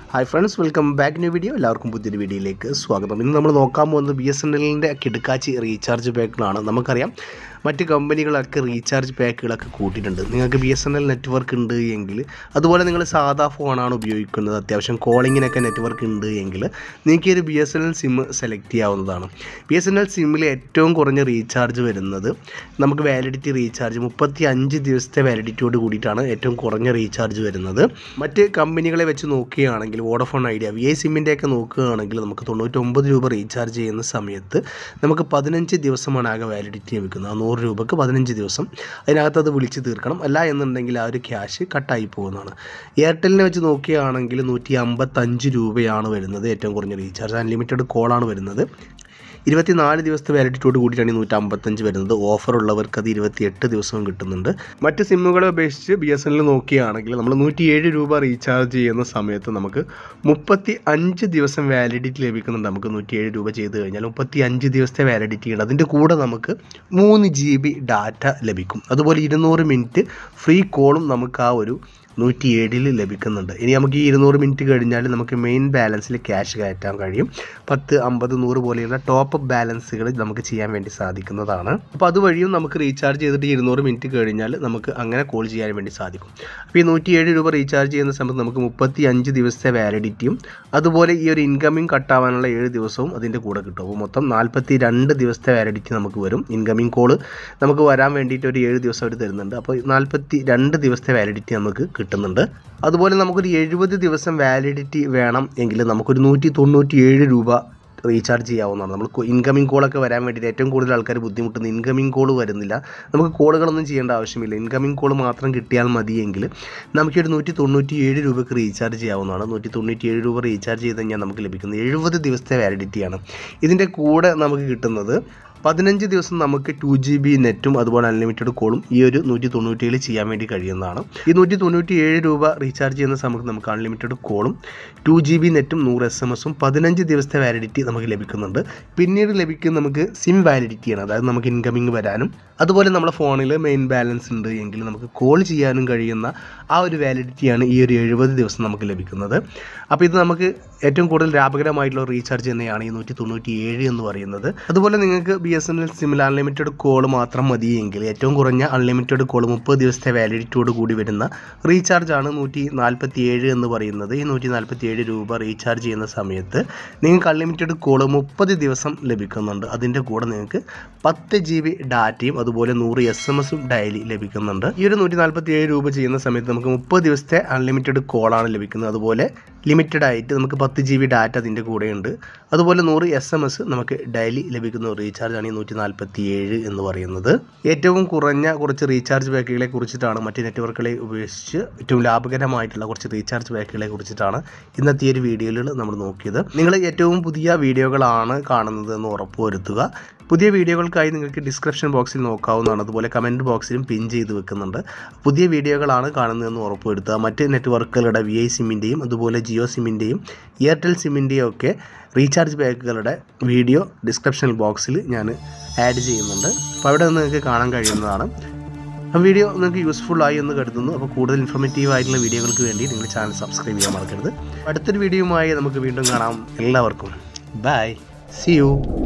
hi friends welcome back new video എല്ലാവർക്കും പുതിയൊരു വീഡിയോയിലേക്ക് സ്വാഗതം ഇന്ന് നമ്മൾ നോക്കാൻ പോകുന്നത് ബി എസ് എൻ എല്ലിൻ്റെ കിടക്കാച്ചി റീചാർജ് പാക്കുകളാണ് നമുക്കറിയാം മറ്റ് കമ്പനികളൊക്കെ റീചാർജ് പാക്കുകളൊക്കെ കൂട്ടിയിട്ടുണ്ട് നിങ്ങൾക്ക് B S N L network ഉണ്ട് എങ്കിൽ അതുപോലെ നിങ്ങൾ സാധാ ഫോണാണ് ഉപയോഗിക്കുന്നത് അത്യാവശ്യം കോളിങ്ങിനൊക്കെ നെറ്റ്വർക്ക് ഉണ്ട് എങ്കിൽ നിങ്ങൾക്ക് ഈ ഒരു B S N L SIM select ചെയ്യാവുന്നതാണ് ബി എസ് എൻ എൽ സിമ്മിൽ ഏറ്റവും കുറഞ്ഞ റീചാർജ് വരുന്നത് നമുക്ക് വാലിഡിറ്റി റീചാർജ് മുപ്പത്തി അഞ്ച് ദിവസത്തെ വാലിഡിറ്റിയോട് കൂടിയിട്ടാണ് ഏറ്റവും കുറഞ്ഞ റീചാർജ് വരുന്നത് മറ്റ് കമ്പനികളെ വെച്ച് നോക്കുകയാണെങ്കിൽ വോഡഫോൺ ഐഡിയ വി ഐ സിമ്മിൻ്റെ ഒക്കെ നോക്കുകയാണെങ്കിൽ നമുക്ക് തൊണ്ണൂറ്റൊമ്പത് രൂപ റീചാർജ് ചെയ്യുന്ന സമയത്ത് നമുക്ക് പതിനഞ്ച് ദിവസമാണ് ആകെ വാലിഡിറ്റി ലഭിക്കുന്നത് ആ നൂറ് രൂപക്ക് പതിനഞ്ച് ദിവസം അതിനകത്ത് അത് വിളിച്ച് തീർക്കണം അല്ല എന്നുണ്ടെങ്കിൽ ആ ഒരു ക്യാഷ് കട്ടായി പോകുന്നതാണ് എയർടെലിനെ വെച്ച് നോക്കുകയാണെങ്കിൽ നൂറ്റി അമ്പത്തഞ്ച് രൂപയാണ് വരുന്നത് ഏറ്റവും കുറഞ്ഞ റീചാർജ് അൺലിമിറ്റഡ് കോളാണ് വരുന്നത് ഇരുപത്തിനാല് ദിവസത്തെ വാലിഡിറ്റിയോട് കൂടിയിട്ടാണ് ഈ നൂറ്റമ്പത്തഞ്ച് വരുന്നത് ഓഫർ ഉള്ളവർക്ക് അത് ഇരുപത്തിയെട്ട് ദിവസവും കിട്ടുന്നുണ്ട് മറ്റ് സിമ്മുകളെ അപേക്ഷിച്ച് ബി എസ് എല്ലിൽ നോക്കുകയാണെങ്കിൽ നമ്മൾ നൂറ്റിയേഴ് രൂപ റീചാർജ് ചെയ്യുന്ന സമയത്ത് നമുക്ക് മുപ്പത്തി അഞ്ച് ദിവസം വാലിഡിറ്റി ലഭിക്കുന്നുണ്ട് നമുക്ക് നൂറ്റിയേഴ് രൂപ ചെയ്ത് കഴിഞ്ഞാൽ മുപ്പത്തി അഞ്ച് ദിവസത്തെ വാലിഡിറ്റി ഉണ്ട് അതിൻ്റെ കൂടെ നമുക്ക് മൂന്ന് ജി ബി ഡാറ്റ ലഭിക്കും അതുപോലെ ഇരുന്നൂറ് മിനിറ്റ് ഫ്രീ കോളും നമുക്ക് ആ ഒരു നൂറ്റി ഏഴിൽ ലഭിക്കുന്നുണ്ട് ഇനി നമുക്ക് ഈ ഇരുന്നൂറ് മിനിറ്റ് കഴിഞ്ഞാൽ നമുക്ക് മെയിൻ ബാലൻസിൽ ക്യാഷ് കയറ്റാൻ കഴിയും പത്ത് അമ്പത് നൂറ് പോലെയുള്ള ടോപ്പ് ബാലൻസുകൾ നമുക്ക് ചെയ്യാൻ വേണ്ടി സാധിക്കുന്നതാണ് അപ്പോൾ അതുവഴിയും നമുക്ക് റീചാർജ് ചെയ്തിട്ട് ഇരുന്നൂറ് മിനിറ്റ് കഴിഞ്ഞാൽ നമുക്ക് അങ്ങനെ കോൾ ചെയ്യാൻ വേണ്ടി സാധിക്കും അപ്പോൾ ഈ നൂറ്റി ഏഴ് രൂപ റീചാർജ് ചെയ്യുന്ന സമയത്ത് നമുക്ക് മുപ്പത്തി അഞ്ച് ദിവസത്തെ വാലിഡിറ്റിയും അതുപോലെ ഈ ഒരു ഇൻകമിംഗ് കട്ടാവാനുള്ള ഏഴ് ദിവസവും അതിൻ്റെ കൂടെ കിട്ടും അപ്പോൾ മൊത്തം നാൽപ്പത്തി രണ്ട് ദിവസത്തെ വാലിഡിറ്റി നമുക്ക് വരും ഇൻകമിംഗ് കോള് നമുക്ക് വരാൻ വേണ്ടിയിട്ട് ഒരു ഏഴ് ദിവസം അവർ തരുന്നുണ്ട് അപ്പോൾ നാൽപ്പത്തി രണ്ട് ദിവസത്തെ വാലിഡിറ്റി നമുക്ക് കിട്ടുന്നുണ്ട് അതുപോലെ നമുക്കൊരു എഴുപത് ദിവസം വാലിഡിറ്റി വേണം എങ്കിൽ നമുക്കൊരു നൂറ്റി തൊണ്ണൂറ്റി ഏഴ് രൂപ റീചാർജ് ചെയ്യാവുന്നതാണ് നമ്മൾ ഇൻകമിംഗ് കോളൊക്കെ വരാൻ വേണ്ടിയിട്ട് ഏറ്റവും കൂടുതൽ ആൾക്കാർ ബുദ്ധിമുട്ടുന്ന ഇൻകമിംഗ് കോൾ വരുന്നില്ല നമുക്ക് കോളുകളൊന്നും ചെയ്യേണ്ട ആവശ്യമില്ല ഇൻകമിംഗ് കോൾ മാത്രം കിട്ടിയാൽ മതിയെങ്കിൽ നമുക്കൊരു നൂറ്റി തൊണ്ണൂറ്റി ഏഴ് രൂപയ്ക്ക് റീചാർജ് ചെയ്യാവുന്നതാണ് നൂറ്റി തൊണ്ണൂറ്റി ഏഴ് രൂപ റീചാർജ് ചെയ്ത് കഴിഞ്ഞാൽ നമുക്ക് ലഭിക്കുന്നത് എഴുപത് ദിവസത്തെ വാലിഡിറ്റിയാണ് ഇതിൻ്റെ കൂടെ നമുക്ക് കിട്ടുന്നത് പതിനഞ്ച് ദിവസം നമുക്ക് ടു ജി ബി നെറ്റും അതുപോലെ അൺലിമിറ്റഡ് കോളും ഈ ഒരു നൂറ്റി തൊണ്ണൂറ്റിയേഴ് ചെയ്യാൻ വേണ്ടി കഴിയുന്നതാണ് ഈ നൂറ്റി തൊണ്ണൂറ്റി ഏഴ് രൂപ റീചാർജ് ചെയ്യുന്ന സമയത്ത് നമുക്ക് അൺലിമിറ്റഡ് കോളും ടു ജി ബി നെറ്റും നൂറ് എസ് എം എസും പതിനഞ്ച് ദിവസത്തെ വാലിഡിറ്റി നമുക്ക് ലഭിക്കുന്നുണ്ട് പിന്നീട് ലഭിക്കുന്ന നമുക്ക് സിം വാലിഡിറ്റിയാണ് അതായത് നമുക്ക് ഇൻകമിങ് വരാനും അതുപോലെ നമ്മുടെ ഫോണിൽ മെയിൻ ബാലൻസ് ഉണ്ട് എങ്കിൽ നമുക്ക് കോൾ ചെയ്യാനും കഴിയുന്ന ആ ഒരു വാലിഡിറ്റിയാണ് ഈ ഒരു എഴുപത് ദിവസം നമുക്ക് ലഭിക്കുന്നത് അപ്പോൾ ഇത് നമുക്ക് ഏറ്റവും കൂടുതൽ ലാഭകരമായിട്ടുള്ള റീചാർജ് തന്നെയാണ് ഈ നൂറ്റി തൊണ്ണൂറ്റി ഏഴ് എന്ന് പറയുന്നത് അതുപോലെ നിങ്ങൾക്ക് ബി എസ് എൻ എൽ സിമ്മിൽ അൺലിമിറ്റഡ് കോൾ മാത്രം മതിയെങ്കിൽ ഏറ്റവും കുറഞ്ഞ അൺലിമിറ്റഡ് കോൾ മുപ്പത് ദിവസത്തെ വാലിഡിറ്റിയോട് കൂടി വരുന്ന റീചാർജാണ് നൂറ്റി നാൽപ്പത്തി ഏഴ് എന്ന് പറയുന്നത് ഈ നൂറ്റി നാൽപ്പത്തി ഏഴ് രൂപ റീചാർജ് ചെയ്യുന്ന സമയത്ത് നിങ്ങൾക്ക് അൺലിമിറ്റഡ് കോൾ മുപ്പത് ദിവസം ലഭിക്കുന്നുണ്ട് അതിൻ്റെ കൂടെ നിങ്ങൾക്ക് പത്ത് ജി ബി ഡാറ്റയും അതുപോലെ നൂറ് എസ് എം എസും ഡെയിലി ലഭിക്കുന്നുണ്ട് ഈ ഒരു നൂറ്റി നാൽപ്പത്തി ഏഴ് രൂപ ചെയ്യുന്ന സമയത്ത് നമുക്ക് മുപ്പത് ദിവസത്തെ അൺലിമിറ്റഡ് കോളാണ് ലഭിക്കുന്നത് അതുപോലെ ലിമിറ്റഡ് ആയിട്ട് നമുക്ക് പത്ത് ജി ബി ഡാറ്റ അതിൻ്റെ കൂടെയുണ്ട് അതുപോലെ നൂറ് എസ് എം എസ് നമുക്ക് ഡെയിലി ലഭിക്കുന്ന ഒരു റീചാർജാണ് ഈ നൂറ്റി നാൽപ്പത്തി ഏഴ് എന്ന് പറയുന്നത് ഏറ്റവും കുറഞ്ഞ കുറച്ച് റീചാർജ് പാക്കുകളെ കുറിച്ചിട്ടാണ് മറ്റ് നെറ്റ്വർക്കുകളെ ഉപേക്ഷിച്ച് ഏറ്റവും ലാഭകരമായിട്ടുള്ള കുറച്ച് റീചാർജ് പാക്കുകളെ കുറിച്ചിട്ടാണ് ഇന്നത്തെ ഈ ഒരു വീഡിയോയിൽ നമ്മൾ നോക്കിയത് നിങ്ങൾ ഏറ്റവും പുതിയ വീഡിയോകളാണ് കാണുന്നത് എന്ന് ഉറപ്പുവരുത്തുക പുതിയ വീഡിയോകൾക്കായി നിങ്ങൾക്ക് ഡിസ്ക്രിപ്ഷൻ ബോക്സിൽ നോക്കാവുന്നതാണ് അതുപോലെ കമൻറ്റ് ബോക്സിലും പിൻ ചെയ്ത് വെക്കുന്നുണ്ട് പുതിയ വീഡിയോകളാണ് കാണുന്നതെന്ന് ഉറപ്പുവരുത്തുക മറ്റ് നെറ്റ്വർക്കുകളുടെ വി ഐ സിമ്മിൻ്റെയും അതുപോലെ ജിയോ സിമ്മിൻ്റെയും എയർടെൽ സിമ്മിൻ്റെയും ഒക്കെ റീചാർജ് പാക്കുകളുടെ വീഡിയോ ഡിസ്ക്രിപ്ഷൻ ബോക്സിൽ ഞാൻ ആഡ് ചെയ്യുന്നുണ്ട് അപ്പോൾ അവിടെ നിന്ന് നിങ്ങൾക്ക് കാണാൻ കഴിയുന്നതാണ് ആ വീഡിയോ നിങ്ങൾക്ക് യൂസ്ഫുൾ ആയി എന്ന് കരുതുന്നു അപ്പോൾ കൂടുതൽ ഇൻഫോർമേറ്റീവ് ആയിട്ടുള്ള വീഡിയോകൾക്ക് വേണ്ടി നിങ്ങൾ ചാനൽ സബ്സ്ക്രൈബ് ചെയ്യാൻ മറക്കരുത് അടുത്തൊരു വീഡിയോയുമായി നമുക്ക് വീണ്ടും കാണാം എല്ലാവർക്കും ബൈ സി യു